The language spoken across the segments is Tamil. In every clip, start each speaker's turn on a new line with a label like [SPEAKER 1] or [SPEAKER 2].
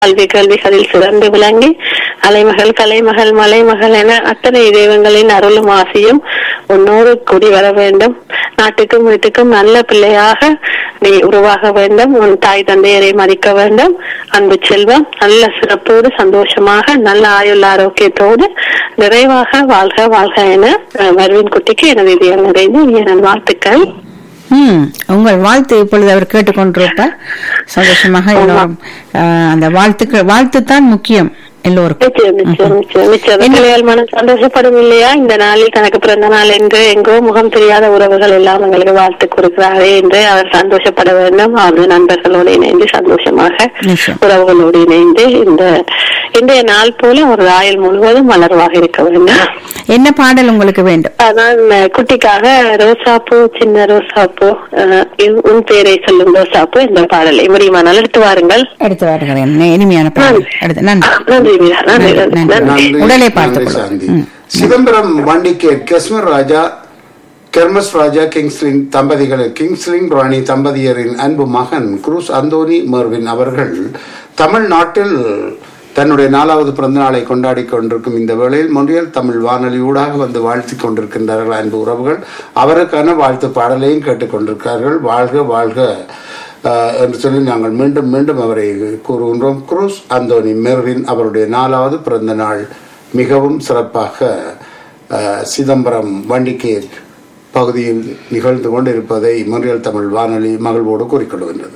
[SPEAKER 1] கல்வி கல்விகளில் சிறந்து விளங்கி அலைமகள் கலைமகள் மலைமகள் என அத்தனை தெய்வங்களின் அருளும் ஆசையும் உன்னோடு கூடி வர வேண்டும் நாட்டுக்கும் வீட்டுக்கும் நல்ல பிள்ளையாக நீ உருவாக வேண்டும் உன் தாய் தந்தையரை மதிக்க வேண்டும் அன்பு செல்வம் நல்ல சிறப்போடு சந்தோஷமாக நல்ல ஆயுள் ஆரோக்கியத்தோடு நிறைவாக வாழ்க வாழ்க என அஹ், மருவின் குட்டிக்கு எனது இதயம் நிறைந்து என் வாழ்த்துக்கள்
[SPEAKER 2] ம் உங்கள் வாழ்த்து இப்பொழுது அவர் கேட்டுக்கொண்டிருப்பார் சந்தோஷமாக எல்லோரும் அஹ், அந்த வாழ்த்துக்கள் வாழ்த்து தான் முக்கியம் எல்லோருக்கும்
[SPEAKER 1] நிச்சயம் நிச்சயம் நிச்சயம் நிச்சயம் பிள்ளைகள் மனம் சந்தோஷப்படும் இல்லையா இந்த நாளில் தனக்கு பிறந்த நாள் என்று எங்கோ முகம் தெரியாத உறவுகள் எல்லாம் எங்களுக்கு வாழ்த்து கொடுக்கிறாரே என்று அவர் சந்தோஷப்பட வேண்டும் அவர் நண்பர்களோடு இணைந்து சந்தோஷமாக
[SPEAKER 2] நிச்சயம்.
[SPEAKER 1] உறவுகளோடு இணைந்து இந்த இன்றைய நாள் போல ஒரு ஆயுள் முழுவதும் மலர்வாக இருக்க வேண்டும்
[SPEAKER 2] என்ன பாடல் உங்களுக்கு வேண்டும்
[SPEAKER 1] அதான் அஹ், குட்டிக்காக ரோசாப்பூ சின்ன ரோசாப்பூ அஹ், இ- உன் பேரை சொல்லும் ரோசாப்பூ இந்த பாடலை முடியுமானால் எடுத்து வாருங்கள்
[SPEAKER 2] எடுத்து வருகிறேன் இனிமையான பாடல் எடுத்து நன்றி
[SPEAKER 1] நன்றி மீரா நன்றி நன்றி
[SPEAKER 2] நன்றி.
[SPEAKER 1] நன்றி
[SPEAKER 3] நன்றி
[SPEAKER 2] உடலை
[SPEAKER 3] நன்றி
[SPEAKER 2] பார்த்துக்
[SPEAKER 3] சாந்தி
[SPEAKER 2] கொள்ளும். ம்.
[SPEAKER 3] சிதம்பரம் வண்டிகேட் கஸ்மர் ராஜா கெர்மஸ் ராஜா கிங்ஸ்லின் தம்பதிகள் கிங்ஸ்லின் ராணி தம்பதியரின் அன்பு மகன் குரூஸ் அந்தோனி மர்வின் அவர்கள் தமிழ்நாட்டில் தன்னுடைய நாலாவது பிறந்த நாளை கொண்டாடி கொண்டிருக்கும் இந்த வேளையில் மொழியல் தமிழ் வானொலி ஊடாக வந்து வாழ்த்தி கொண்டிருக்கின்றார்கள் அன்பு உறவுகள் அவருக்கான வாழ்த்து பாடலையும் கேட்டுக்கொண்டிருக்கிறார்கள் வாழ்க வாழ்க ஆஹ், என்று சொல்லி நாங்கள் மீண்டும் மீண்டும் அவரை கூறுகின்றோம் குரூஸ் அந்தோனி மெர்வின் அவருடைய நாலாவது பிறந்த நாள் மிகவும் சிறப்பாக ஆஹ், சிதம்பரம் வண்டிகேட் பகுதியில் நிகழ்ந்து கொண்டிருப்பதை மொழியல் தமிழ் வானொலி மகிழ்வோடு கூறிக்கொள்கின்றது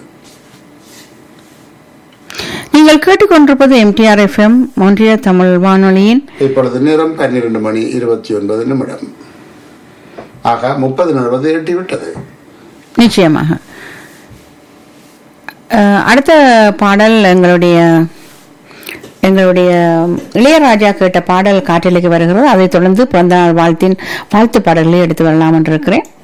[SPEAKER 2] நீங்கள் கேட்டுக்கொண்டிருப்பது எம்டிஆர் எஃப்எம் ஒன்றிய தமிழ் வானொலியின்
[SPEAKER 3] இப்பொழுது நேரம் பன்னிரண்டு மணி இருபத்தி ஒன்பது நிமிடம் ஆக முப்பது நிமிடம் எட்டிவிட்டது
[SPEAKER 2] நிச்சயமாக அஹ், அடுத்த பாடல் எங்களுடைய எங்களுடைய இளையராஜா கேட்ட பாடல் காற்றிലേക്ക് வருகிறது அதைத் தொடர்ந்து பிறந்தநாள் வாழ்த்தின் வாழ்த்து பாடல்களை எடுத்து வரலாம் என்று இருக்கிறேன்